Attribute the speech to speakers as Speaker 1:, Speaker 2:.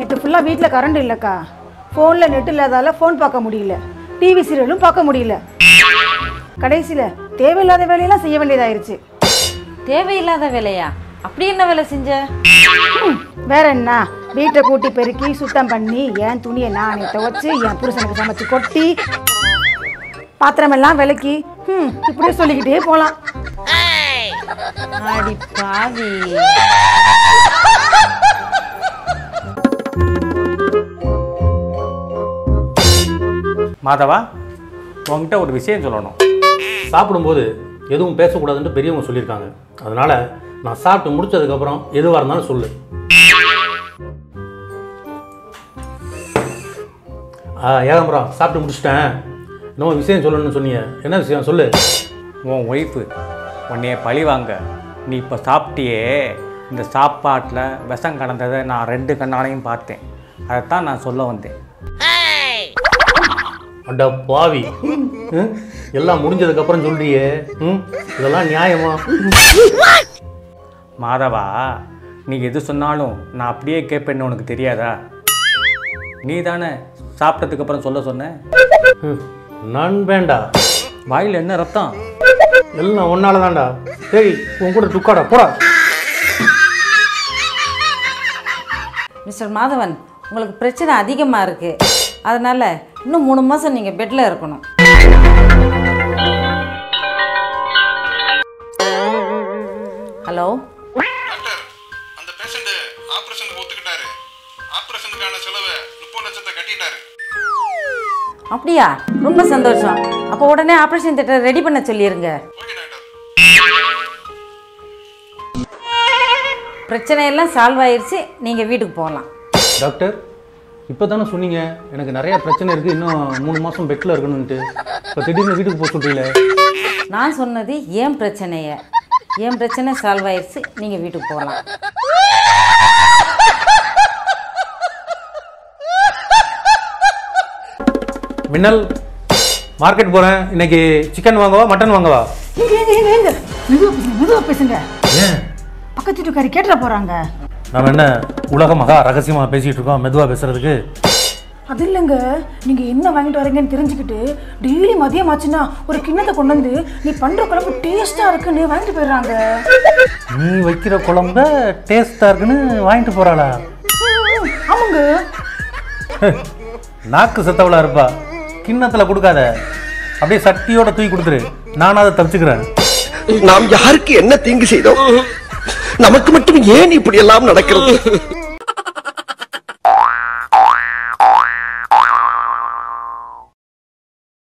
Speaker 1: நேற்று ஃபுல்லாக வீட்டில் கரண்ட் இல்லைக்கா ஃபோனில் நெட் இல்லாதால ஃபோன் பார்க்க முடியல டிவி சீரியலும் பார்க்க முடியல கடைசியில் தேவையில்லாத வேலையெல்லாம் செய்ய வேண்டியதாயிருச்சு
Speaker 2: தேவையில்லாத வேலையா அப்படி என்ன வேலை செஞ்ச
Speaker 1: ம், வேற என்ன வீட்டை கூட்டி பெருக்கி சுத்தம் பண்ணி என் துணியை நானே துவைச்சு என் புருஷனுக்கு சமைச்சு கொட்டி பாத்திரமெல்லாம் விளக்கி ம் இப்படியே சொல்லிக்கிட்டே போகலாம்
Speaker 2: ஆடி பாவி
Speaker 3: மாதவா உங்ககிட்ட ஒரு விஷயம் சொல்லணும்
Speaker 4: சாப்பிடும்போது எதுவும் பேசக்கூடாதுன்ட்டு பெரியவங்க சொல்லியிருக்காங்க அதனால் நான் சாப்பிட்டு முடிச்சதுக்கப்புறம் எதுவாக இருந்தாலும் சொல்லு ஆ ஏகாம்பரம் சாப்பிட்டு முடிச்சிட்டேன் இன்னும் விஷயம் சொல்லணும்னு சொன்னீங்க என்ன விஷயம் சொல்லு
Speaker 3: உன் ஒய்ஃபு உன்னைய பழி வாங்க நீ இப்போ சாப்பிட்டியே இந்த சாப்பாட்டில் விஷம் கலந்ததை நான் ரெண்டு கண்ணாலையும் பார்த்தேன் அதைத்தான் நான் சொல்ல வந்தேன்
Speaker 4: அட பாவி ம்? எல்லாம் முடிஞ்சதுக்கப்புறம் சொல்றியே ம் இதெல்லாம் நியாயமா
Speaker 3: மாதவா நீ எது சொன்னாலும் நான் அப்படியே கேட்பேன்னு உனக்கு தெரியாதா நீ தானே சாப்பிட்டதுக்கு அப்புறம் சொல்ல சொன்ன
Speaker 4: ம், நான் வேண்டா
Speaker 3: வாயில் என்ன ரத்தம்
Speaker 4: எல்லாம் ஒன்னால தான்டா சரி உன் கூட துக்காடா போடா
Speaker 2: மிஸ்டர் மாதவன் உங்களுக்கு பிரச்சனை அதிகமாக இருக்கு அதனால இன்னும் மூணு மாதம் நீங்கள் பெட்டில் இருக்கணும் ஹலோ
Speaker 5: டாக்டர் அந்த பேஷண்ட் ஆபரேஷனுக்கு ஒத்துக்கிட்டாரு ஆபரேஷனுக்கான செலவை முப்பது லட்சத்தை கட்டிட்டாரு
Speaker 2: அப்படியா ரொம்ப சந்தோஷம் அப்போ உடனே ஆப்ரேஷன் தியேட்டர் ரெடி பண்ண சொல்லிடுங்க
Speaker 5: ஓகே டாக்டர்
Speaker 2: பிரச்சனையெல்லாம் சால்வ் ஆயிருச்சு நீங்கள் வீட்டுக்கு போகலாம்
Speaker 4: டாக்டர் இப்போ தானே சொன்னீங்க எனக்கு நிறைய பிரச்சனை இருக்குது இன்னும் மூணு மாதம் பெட்டில் இருக்கணும்ன்ட்டு இப்போ திடீர்னு வீட்டுக்கு போக சொல்றீங்களே
Speaker 2: நான் சொன்னது ஏன் பிரச்சனைய என் பிரச்சனை சால்வ் ஆயிருச்சு நீங்கள் வீட்டுக்கு போகலாம்
Speaker 4: மின்னல் மார்க்கெட் போகிறேன் இன்னைக்கு சிக்கன் வாங்கவா மட்டன் வாங்கவா
Speaker 1: எங்க எங்க எங்க எங்க மெதுவா பேசுங்க மெதுவா பேசுங்க
Speaker 4: ஏன்
Speaker 1: பக்கத்து வீட்டுக்காரி கேட்டுற போறாங்க
Speaker 4: நம்ம என்ன உலக மகா ரகசியமாக பேசிகிட்டு இருக்கோம் மெதுவாக பேசுறதுக்கு
Speaker 1: அது இல்லைங்க நீங்க என்ன வாங்கிட்டு வரீங்கன்னு தெரிஞ்சுக்கிட்டு டெய்லி மதியம் ஆச்சுன்னா ஒரு கிண்ணத்தை கொண்டு வந்து நீ பண்ற குழம்பு டேஸ்டா இருக்குன்னு வாங்கிட்டு போயிடுறாங்க
Speaker 4: நீ வைக்கிற குழம்ப டேஸ்ட்டாக இருக்குன்னு வாங்கிட்டு போகிறாளா
Speaker 1: ம், ஆமாங்க
Speaker 4: நாக்கு செத்தவளா இருப்பா கிண்ணத்தில் கொடுக்காத அப்படியே சட்டியோட தூக்கி கொடுத்துரு நானும் அதை தப்பிச்சுக்கிறேன்
Speaker 6: நாம் யாருக்கு என்ன தீங்கு செய்தோம் நமக்கு மட்டும் ஏன் இப்படி எல்லாம் நடக்கிறது